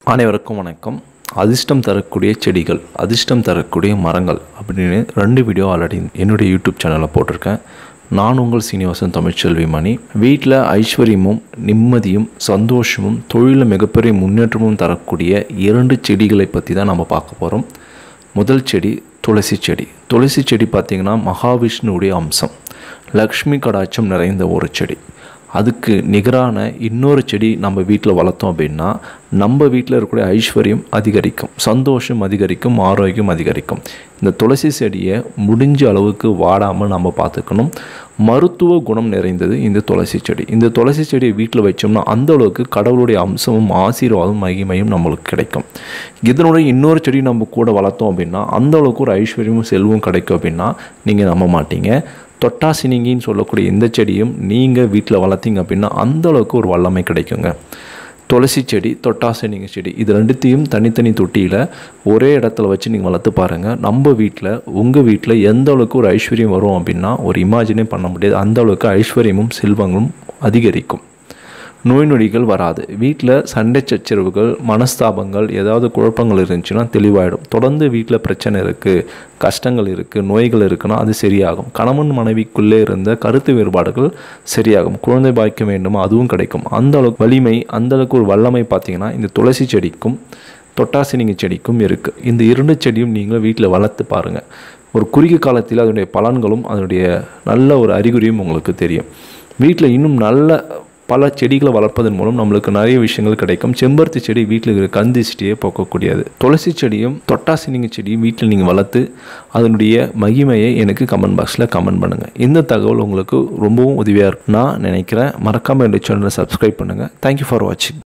அனைவருக்கும் வணக்கம் அதிர்ஷ்டம் தரக்கூடிய செடிகள் அதிர்ஷ்டம் தரக்கூடிய மரங்கள் அப்படின்னு ரெண்டு வீடியோ ஆல்ரெடி என்னுடைய யூடியூப் சேனலில் போட்டிருக்கேன் நான் உங்கள் சீனிவாசன் தமிழ்ச்செல்வி மணி வீட்டில் ஐஸ்வர்யமும் நிம்மதியும் சந்தோஷமும் தொழிலில் மிகப்பெரிய முன்னேற்றமும் தரக்கூடிய இரண்டு செடிகளை பற்றி தான் நம்ம பார்க்க போகிறோம் முதல் செடி துளசி செடி துளசி செடி பார்த்திங்கன்னா மகாவிஷ்ணுவுடைய அம்சம் லக்ஷ்மி கடாட்சம் நிறைந்த ஒரு செடி அதுக்கு நிகரான இன்னொரு செடி நம்ம வீட்டில் வளர்த்தோம் அப்படின்னா நம்ம வீட்டில் இருக்கக்கூடிய ஐஸ்வர்யம் அதிகரிக்கும் சந்தோஷம் அதிகரிக்கும் ஆரோக்கியம் அதிகரிக்கும் இந்த துளசி செடியை முடிஞ்ச அளவுக்கு வாடாமல் நம்ம பார்த்துக்கணும் மருத்துவ குணம் நிறைந்தது இந்த துளசி செடி இந்த துளசி செடியை வீட்டில் வச்சோம்னா அந்த அளவுக்கு கடவுளுடைய அம்சமும் ஆசீர்வாதம் மகிமையும் நம்மளுக்கு கிடைக்கும் இதனுடைய இன்னொரு செடி நம்ம கூட வளர்த்தோம் அப்படின்னா அந்த அளவுக்கு ஒரு ஐஸ்வர்யமும் செல்வம் கிடைக்கும் அப்படின்னா நீங்கள் நம்ப மாட்டீங்க தொட்டாசினிங்கின்னு சொல்லக்கூடிய இந்த செடியும் நீங்கள் வீட்டில் வளர்த்தீங்க அப்படின்னா அந்த அளவுக்கு ஒரு வல்லமை கிடைக்குங்க துளசி செடி தொட்டாசினிங்க செடி இது ரெண்டுத்தையும் தனித்தனி தொட்டியில் ஒரே இடத்துல வச்சு நீங்கள் வளர்த்து பாருங்கள் நம்ம வீட்டில் உங்கள் வீட்டில் எந்த அளவுக்கு ஒரு ஐஸ்வர்யம் வரும் அப்படின்னா ஒரு இமேஜினே பண்ண முடியாது அந்த அளவுக்கு ஐஸ்வர்யமும் செல்வங்களும் அதிகரிக்கும் நோய் நொடிகள் வராது வீட்டில் சண்டை சச்சரவுகள் மனஸ்தாபங்கள் ஏதாவது குழப்பங்கள் இருந்துச்சுன்னா தெளிவாயிடும் தொடர்ந்து வீட்டில் பிரச்சனை இருக்குது கஷ்டங்கள் இருக்குது நோய்கள் இருக்குன்னா அது சரியாகும் கணவன் மனைவிக்குள்ளே இருந்த கருத்து வேறுபாடுகள் சரியாகும் குழந்தை பாய்க்க வேண்டுமா அதுவும் கிடைக்கும் அந்த அளவுக்கு வலிமை அந்த அளவுக்கு ஒரு வல்லமை பார்த்தீங்கன்னா இந்த துளசி செடிக்கும் தொட்டாசினிங்க செடிக்கும் இருக்குது இந்த இரண்டு செடியும் நீங்கள் வீட்டில் வளர்த்து பாருங்கள் ஒரு குறுகிய காலத்தில் அதனுடைய பலன்களும் அதனுடைய நல்ல ஒரு அறிகுறியும் உங்களுக்கு தெரியும் வீட்டில் இன்னும் நல்ல பல செடிகளை வளர்ப்பதன் மூலம் நம்மளுக்கு நிறைய விஷயங்கள் கிடைக்கும் செம்பருத்தி செடி வீட்டில் இருக்கிற கந்திஷ்டியை போக்கக்கூடியது துளசி செடியும் தொட்டாசினிங்க செடியும் வீட்டில் நீங்கள் வளர்த்து அதனுடைய மகிமையை எனக்கு கமெண்ட் பாக்ஸில் கமெண்ட் பண்ணுங்கள் இந்த தகவல் உங்களுக்கு ரொம்பவும் உதவியாக இருக்கும் நான் நினைக்கிறேன் மறக்காமல் என்னுடைய சேனலை சப்ஸ்கிரைப் பண்ணுங்கள் தேங்க்யூ ஃபார் வாட்சிங்